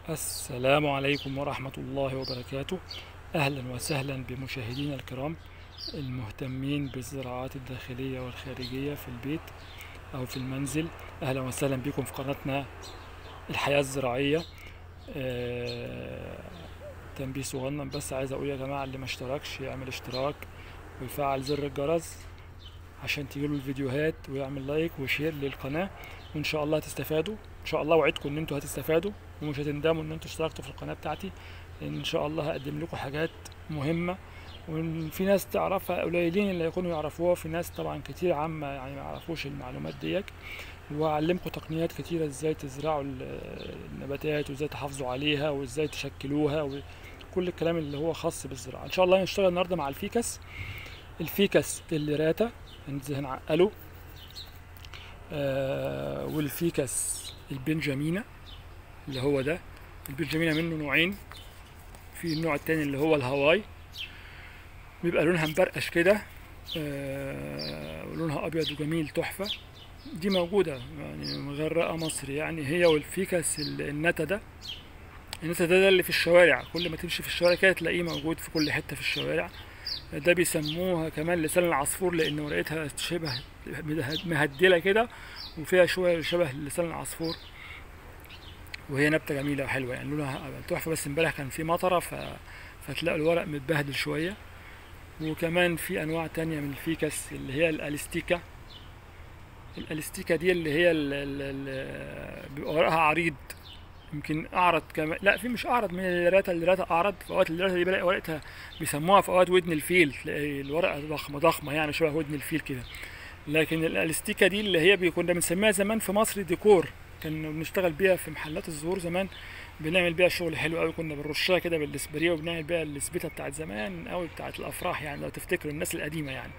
السلام عليكم ورحمة الله وبركاته أهلا وسهلا بمشاهدينا الكرام المهتمين بالزراعات الداخلية والخارجية في البيت أو في المنزل أهلا وسهلا بكم في قناتنا الحياة الزراعية آه، تنبيه صغنن بس عايز أقول يا جماعة اللي ما اشتركش يعمل اشتراك ويفعل زر الجرس عشان تجيله الفيديوهات ويعمل لايك وشير للقناة وإن شاء الله هتستفادوا إن شاء الله وعدكم إن انتوا هتستفادوا ومش هتندموا إن انتوا اشتركتوا في القناة بتاعتي لأن إن شاء الله هقدم لكم حاجات مهمة وفي ناس تعرفها قليلين اللي يكونوا يعرفوها في ناس طبعا كتير عامة يعني ما يعرفوش المعلومات ديك وأعلمكم تقنيات كتيرة ازاي تزرعوا ال- النباتات وازاي تحافظوا عليها وازاي تشكلوها وكل الكلام اللي هو خاص بالزراعة ان شاء الله هنشتغل النهاردة مع الفيكس الفيكس اللي راتا هنز- هنعقله آه والفيكس البنجامينا اللي هو ده البنجامينا منه نوعين في النوع التاني اللي هو الهواي بيبقى لونها مبرقش كده آه ولونها ابيض وجميل تحفه دي موجوده يعني مغرقه مصر يعني هي والفيكس ال- النتا ده النتا ده, ده اللي في الشوارع كل ما تمشي في الشوارع كده تلاقيه موجود في كل حته في الشوارع ده بيسموها كمان لسان العصفور لان ورقتها شبه مهدله كده وفيها شويه شبه لسان العصفور وهي نبته جميله وحلوه يعني لونها تحفه بس امبارح كان في مطره ف... فتلاقوا الورق متبهدل شويه وكمان في انواع تانية من الفيكس اللي هي الالستيكا الالستيكا دي اللي هي ال... ال... ال... بيبقى ورقها عريض يمكن اعرض كمان لا في مش اعرض من الراتا الراتا اعرض في اوقات الراتا دي بلاقي ورقتها بيسموها في اوقات ودن الفيل تلاقي الورقه ضخمه ضخمه يعني شبه ودن الفيل كده لكن الالستيكا دي اللي هي بي- كنا بنسميها زمان في مصر ديكور كنا بنشتغل بيها في محلات الزهور زمان بنعمل بيها شغل حلو قوي كنا بنرشها كده بالاسبريه وبنعمل بيها السبيته بتاعت زمان قوي بتاعت الافراح يعني لو تفتكروا الناس القديمه يعني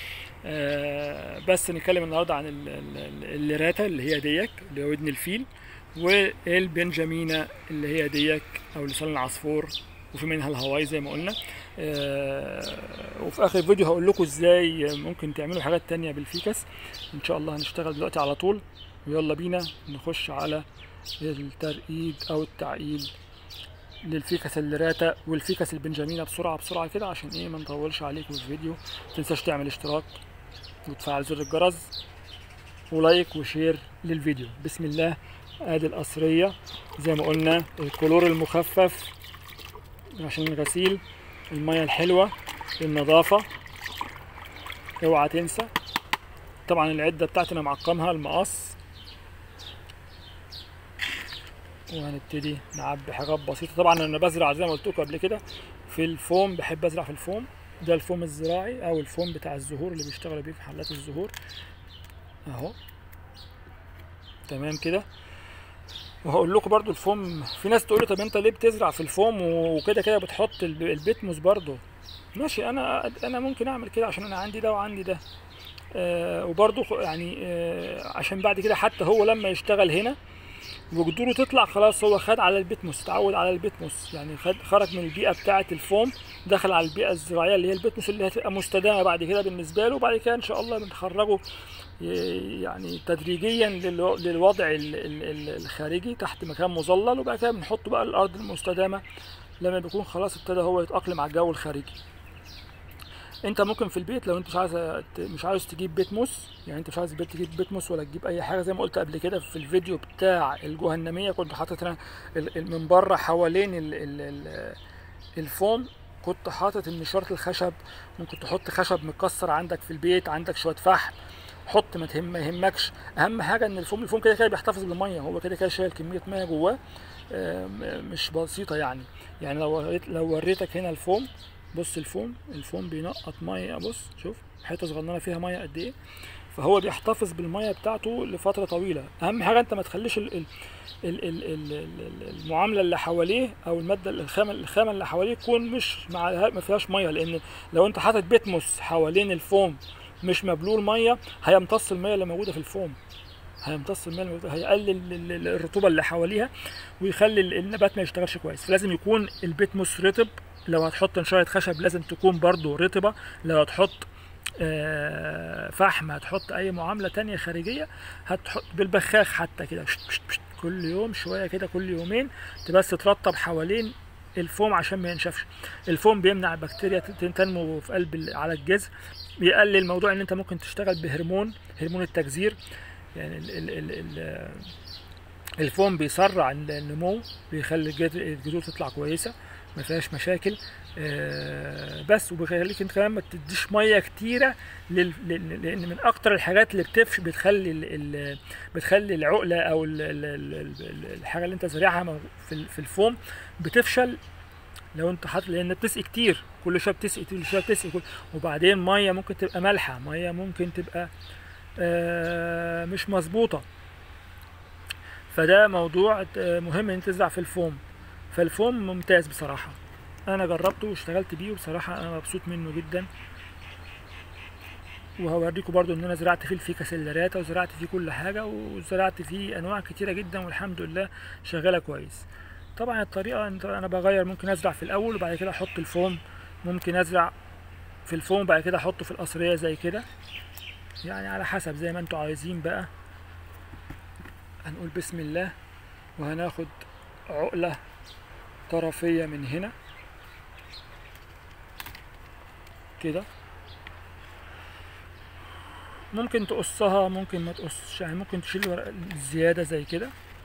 آه بس نتكلم النهارده عن ال- ال- ال- الليراتا اللي هي ديك اللي هو ودن الفيل والبنجامينا اللي هي ديك او لسان العصفور وفي منها الهواي زي ما قلنا آه وفي اخر فيديو هقول لكم ازاي ممكن تعملوا حاجات تانية بالفيكس ان شاء الله هنشتغل دلوقتي على طول ويلا بينا نخش على الترقيد او التعقيد للفيكس الليراتا والفيكس البنجامينا بسرعه بسرعه كده عشان ايه ما نطولش عليكم الفيديو متنساش تعمل اشتراك وتفعل زر الجرس ولايك وشير للفيديو بسم الله ادي القصريه زي ما قلنا الكلور المخفف عشان الغسيل الميه الحلوه النظافه اوعى تنسى طبعا العده بتاعتي انا معقمها المقص وهنبتدي نعبي حاجات بسيطه طبعا انا بزرع زي ما قلت لكم قبل كده في الفوم بحب ازرع في الفوم ده الفوم الزراعي او الفوم بتاع الزهور اللي بيشتغلوا بيه في محلات الزهور اهو تمام كده وهقول لكم برضو الفوم في ناس تقول لي طب انت ليه بتزرع في الفوم وكده كده بتحط الب- البيتموس برضو ماشي انا انا ممكن اعمل كده عشان انا عندي ده وعندي ده آه وبرضو خ- يعني آه عشان بعد كده حتى هو لما يشتغل هنا وجذوره تطلع خلاص هو خد على البيتموس اتعود على البيتموس يعني خد خرج من البيئه بتاعه الفوم دخل على البيئه الزراعيه اللي هي البيتموس اللي هتبقى مستدامه بعد كده بالنسبه له وبعد كده ان شاء الله بنخرجه ي- يعني تدريجيا للو- للوضع ال- ال- ال- الخارجي تحت مكان مظلل وبعد كده بنحطه بقى الارض المستدامه لما بيكون خلاص ابتدى هو يتاقلم على الجو الخارجي انت ممكن في البيت لو انت مش عايز مش عاوز تجيب بيت موس يعني انت مش عايز البيت تجيب بيت موس ولا تجيب اي حاجه زي ما قلت قبل كده في الفيديو بتاع الجهنميه كنت حاطط هنا ال- ال- من بره حوالين ال ال ال الفوم كنت حاطط النشارة الخشب ممكن تحط خشب متكسر عندك في البيت عندك شويه فحم حط ما تهم ما يهمكش اهم حاجه ان الفوم الفوم كده كده بيحتفظ بالميه هو كده كده شايل كميه ميه جواه آه، م- مش بسيطه يعني يعني لو وريت لو وريتك هنا الفوم بص الفوم الفوم بينقط ميه بص شوف حته صغننه فيها ميه قد ايه فهو بيحتفظ بالميه بتاعته لفتره طويله اهم حاجه انت ما تخليش ال ال ال ال ال ال المعامله اللي حواليه او الماده الخامه الخامه اللي حواليه تكون مش مع ما فيهاش ميه لان لو انت حاطط بيتموس حوالين الفوم مش مبلول ميه هيمتص الميه اللي موجوده في الفوم هيمتص الميه اللي موجودة- هيقلل ال- ال- الرطوبه اللي حواليها ويخلي ال- النبات ما يشتغلش كويس فلازم يكون البيتموس رطب لو هتحط نشاية خشب لازم تكون برضو رطبة لو هتحط آه، فحم هتحط اي معامله تانية خارجيه هتحط بالبخاخ حتى كده شت- شت- شت كل يوم شويه كده كل يومين بس ترطب حوالين الفوم عشان ما ينشفش الفوم بيمنع البكتيريا ت- تنمو في قلب ال- على الجذر بيقلل موضوع ان انت ممكن تشتغل بهرمون هرمون التجذير يعني ال ال ال ال الفوم بيسرع ال- النمو بيخلي الجذر- الجذور تطلع كويسه ما فيهاش مشاكل آه، بس وبيخليك انت كمان ما تديش ميه كتيره لل... لل- لان من اكتر الحاجات اللي بتفش بتخلي ال... ال... بتخلي العقله او ال... ال... ال... ال- الحاجه اللي انت زارعها مو- في ال- في الفوم بتفشل لو انت حاطط لان بتسقي كتير كل شويه بتسقي كل شويه بتسقي كل... وبعدين ميه ممكن تبقى مالحه ميه ممكن تبقى آه مش مظبوطه فده موضوع آه، مهم ان انت تزرع في الفوم فالفوم ممتاز بصراحه انا جربته واشتغلت بيه وبصراحه انا مبسوط منه جدا وهوريكم برضو ان انا زرعت فيه الفيكا سيلارياتا وزرعت فيه كل حاجه وزرعت فيه انواع كتيره جدا والحمد لله شغاله كويس طبعا الطريقه انت انا بغير ممكن ازرع في الاول وبعد كده احط الفوم ممكن ازرع في الفوم بعد كده احطه في القصريه زي كده يعني على حسب زي ما انتوا عايزين بقى هنقول بسم الله وهناخد عقله طرفيه من هنا كده ممكن تقصها ممكن ما تقصش يعني ممكن تشيل ورق الزيادة زي كده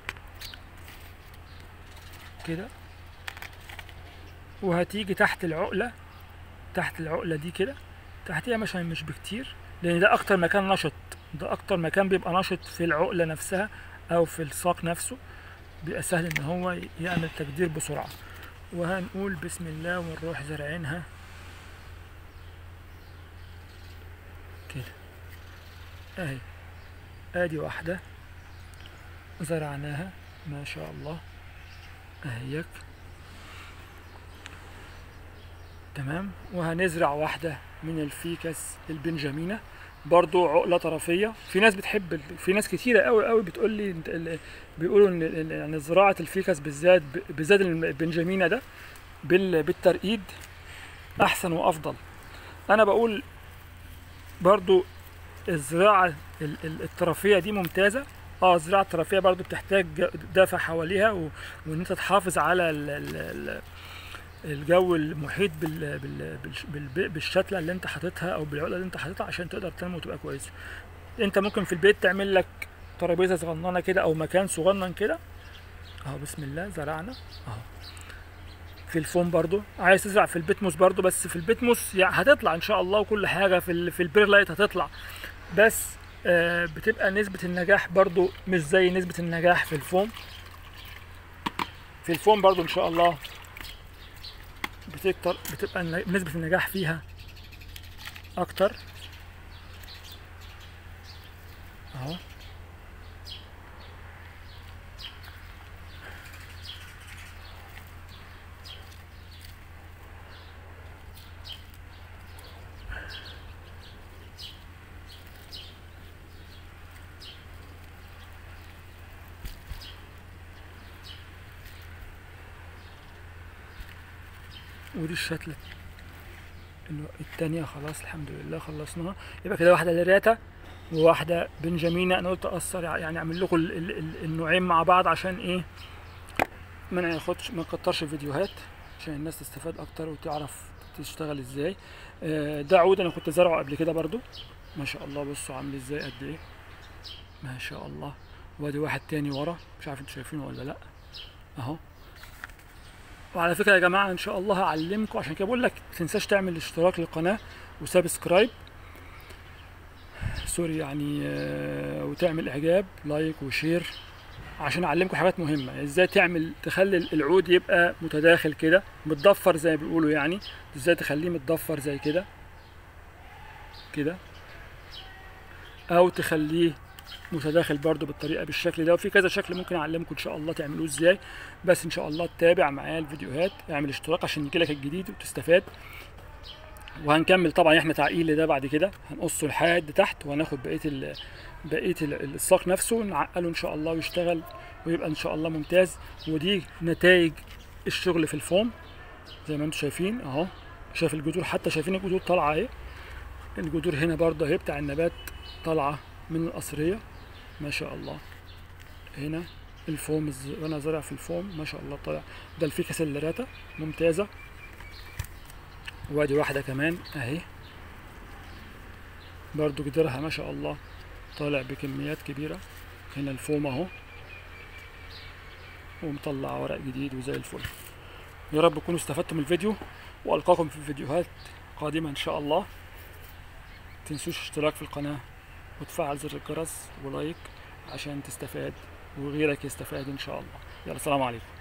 كده وهتيجي تحت العقلة تحت العقلة دي كده تحتيها مثلا مش بكتير لأن ده أكتر مكان نشط ده أكتر مكان بيبقى نشط في العقلة نفسها أو في الساق نفسه بيبقى سهل إن هو يعمل تجدير بسرعة وهنقول بسم الله ونروح زارعينها كده اهي ادي واحدة زرعناها ما شاء الله اهيك تمام وهنزرع واحدة من الفيكس البنجامينة برضو عقلة طرفية في ناس بتحب ال- في ناس كتيرة قوي قوي بتقول لي انت- ال- بيقولوا ان ال- يعني زراعة الفيكس بالذات بالذات البنجامينة ده بال- بالترقيد احسن وافضل انا بقول برضو الزراعة ال- ال- الطرفية دي ممتازة اه الزراعة الطرفية برضو بتحتاج ج- دافع حواليها و... وان انت تحافظ على ال... ال... ال... الجو المحيط بال... بال... بالش- بال... بالشتلة اللي انت حاططها او بالعقلة اللي انت حاططها عشان تقدر تنمو وتبقى كويسة انت ممكن في البيت تعمل لك ترابيزة صغننة كده او مكان صغنن كده اهو بسم الله زرعنا اهو في الفوم برضو عايز تزرع في البيتموس برضو بس في البيتموس يعني هتطلع ان شاء الله وكل حاجة في ال... في البيرلايت هتطلع بس آه، بتبقى نسبة النجاح برضو مش زي نسبة النجاح في الفوم في الفوم برضو ان شاء الله بتكتر بتبقى الن- نسبة النجاح فيها اكتر اهو ودي الشتلة الو- التانية خلاص الحمد لله خلصناها يبقى كده واحدة لرياتا وواحدة بنجامينا انا قلت اقصر يعني اعمل لكم ال- ال- ال- النوعين مع بعض عشان ايه ما ناخدش ما نكترش فيديوهات عشان الناس تستفاد اكتر وتعرف تشتغل ازاي آه، ده عود انا كنت زرعه قبل كده برضو ما شاء الله بصوا عامل ازاي قد ايه ما شاء الله وادي واحد تاني ورا مش عارف انتوا شايفينه ولا لا اهو وعلى فكره يا جماعه ان شاء الله هعلمكم عشان كده بقول لك ما تنساش تعمل اشتراك للقناه وسبسكرايب سوري يعني آه، وتعمل اعجاب لايك وشير عشان اعلمكم حاجات مهمه ازاي تعمل تخلي العود يبقى متداخل كده متضفر زي ما بيقولوا يعني ازاي تخليه متضفر زي كده كده او تخليه متداخل برضو بالطريقه بالشكل ده وفي كذا شكل ممكن اعلمكم ان شاء الله تعملوه ازاي بس ان شاء الله تتابع معايا الفيديوهات اعمل اشتراك عشان يجيلك الجديد وتستفاد وهنكمل طبعا احنا تعقيل ده بعد كده هنقصه لحد تحت وهناخد بقيه ال بقيه ال- الساق نفسه نعقله ان شاء الله ويشتغل ويبقى ان شاء الله ممتاز ودي نتائج الشغل في الفوم زي ما انتم شايفين اهو شايف الجذور حتى شايفين الجذور طالعه اهي الجذور هنا برضه اهي بتاع النبات طالعه من القصريه ما شاء الله هنا الفوم الز- وانا زارع في الفوم ما شاء الله طالع ده الفيكا سيلراتا ممتازة وادي واحدة كمان اهي برضو جدرها ما شاء الله طالع بكميات كبيرة هنا الفوم اهو ومطلع ورق جديد وزي الفل يا رب تكونوا استفدتم من الفيديو والقاكم في فيديوهات قادمة ان شاء الله تنسوش اشتراك في القناة وتفعل زر الجرس ولايك عشان تستفاد وغيرك يستفاد ان شاء الله يلا سلام عليكم